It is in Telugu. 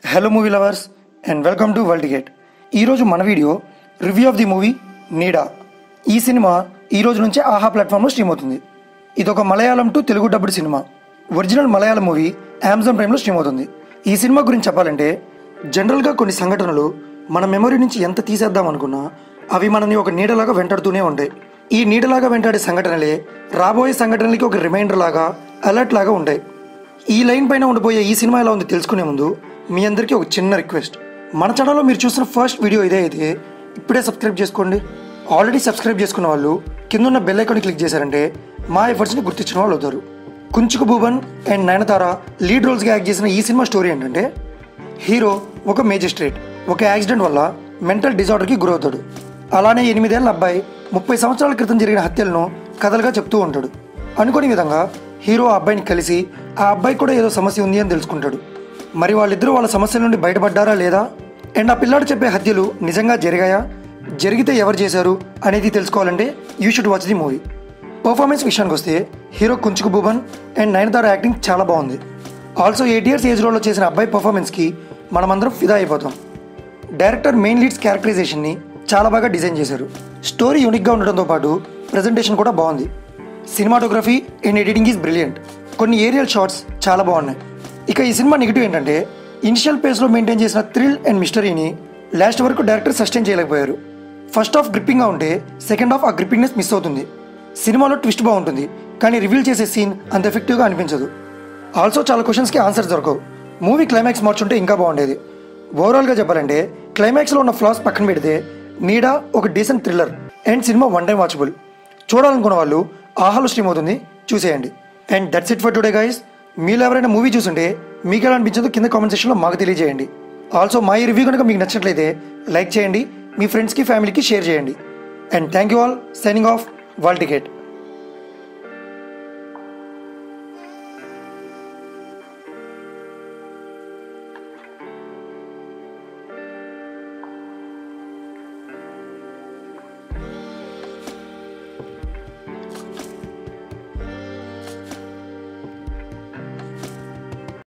hello movie lovers and welcome to world ticket ఈరోజు మన video review of the movie Needa ఈ సినిమా ఈ రోజు నుంచే ఆహా ప్లాట్ఫామ్లో స్ట్రీమ్ అవుతుంది ఇది ఒక మలయాళం టు తెలుగు డబ్బుడ్ సినిమా ఒరిజినల్ మలయాళం మూవీ అమెజాన్ ప్రైమ్లో స్ట్రీమ్ అవుతుంది ఈ సినిమా గురించి చెప్పాలంటే జనరల్గా కొన్ని సంఘటనలు మన మెమరీ నుంచి ఎంత తీసేద్దాం అనుకున్నా అవి మనల్ని ఒక నీడలాగా వెంటాడుతూనే ఉంటాయి ఈ నీడలాగా వెంటాడే సంఘటనలే రాబోయే సంఘటనలకి ఒక రిమైండర్ లాగా అలర్ట్ లాగా ఉంటాయి ఈ లైన్ పైన ఉండిపోయే ఈ సినిమా ఎలా ఉంది తెలుసుకునే ముందు మీ అందరికీ ఒక చిన్న రిక్వెస్ట్ మన ఛానల్లో మీరు చూసిన ఫస్ట్ వీడియో ఇదే అయితే ఇప్పుడే సబ్స్క్రైబ్ చేసుకోండి ఆల్రెడీ సబ్స్క్రైబ్ చేసుకున్న వాళ్ళు కింద ఉన్న బెల్ ఐకాన్ క్లిక్ చేశారంటే మా ఎఫర్ట్స్ని గుర్తించిన వాళ్ళు అవుతారు కుంచుకు భూబన్ అండ్ నయనతార లీడ్ రోల్స్గా యాక్ట్ చేసిన ఈ సినిమా స్టోరీ ఏంటంటే హీరో ఒక మేజిస్ట్రేట్ ఒక యాక్సిడెంట్ వల్ల మెంటల్ డిజార్డర్కి గురవుతాడు అలానే ఎనిమిదేళ్ల అబ్బాయి ముప్పై సంవత్సరాల క్రితం జరిగిన హత్యలను కథలుగా చెప్తూ ఉంటాడు అనుకోని విధంగా హీరో ఆ అబ్బాయిని కలిసి ఆ అబ్బాయికి కూడా ఏదో సమస్య ఉంది అని తెలుసుకుంటాడు మరి వాళ్ళిద్దరూ వాళ్ళ సమస్యల నుండి బయటపడ్డారా లేదా అండ్ ఆ పిల్లాడు చెప్పే హత్యలు నిజంగా జరిగాయా జరిగితే ఎవరు చేశారు అనేది తెలుసుకోవాలంటే you should watch the movie performance విషయానికి వస్తే hero Kunchacko Boban and Nayanthara acting చాలా బాగుంది ఆల్సో ఎయిట్ ఇయర్స్ ఏజ్ రోల్లో చేసిన అబ్బాయి పర్ఫార్మెన్స్కి మనమందరం ఫిదా అయిపోతాం డైరెక్టర్ మెయిన్ లీడ్స్ క్యారెక్టరైజేషన్ని చాలా బాగా డిజైన్ చేశారు స్టోరీ యూనిక్గా ఉండడంతో పాటు ప్రజెంటేషన్ కూడా బాగుంది cinematography and editing is brilliant కొన్ని ఏరియల్ షాట్స్ చాలా బాగున్నాయి ఇక ఈ సినిమా నెగిటివ్ ఏంటంటే ఇనిషియల్ పేస్లో మెయింటైన్ చేసిన థ్రిల్ అండ్ మిస్టరీని లాస్ట్ వరకు డైరెక్టర్ సస్టైన్ చేయలేకపోయారు ఫస్ట్ హాఫ్ గ్రిప్పింగ్గా ఉంటే సెకండ్ హాఫ్ ఆ గ్రిప్పింగ్నెస్ మిస్ అవుతుంది సినిమాలో ట్విస్ట్ బాగుంటుంది కానీ రివీల్ చేసే సీన్ అంత ఎఫెక్టివ్గా అనిపించదు ఆల్సో చాలా క్వశ్చన్స్కి ఆన్సర్ దొరకవు మూవీ క్లైమాక్స్ మార్చుంటే ఇంకా బాగుండేది ఓవరాల్గా చెప్పాలంటే క్లైమాక్స్లో ఉన్న ఫ్లాస్ పక్కన పెడితే నీడా ఒక డీసెంట్ థ్రిల్లర్ అండ్ సినిమా వన్ టైం వాచబుల్ చూడాలనుకున్న వాళ్ళు ఆహాలో స్ట్రీమ్ అవుతుంది చూసేయండి and that's it for today guys మీరు ఎవరైనా మూవీ చూసుంటే మీకు ఎలా అనిపించిందో కింద కామెంట్ సెక్షన్లో మాకు తెలియజేయండి ఆల్సో మా ఈ రివ్యూ కనుక మీకు నచ్చినట్లయితే లైక్ చేయండి మీ ఫ్రెండ్స్కి ఫ్యామిలీకి షేర్ చేయండి and thank you all signing off wall ticket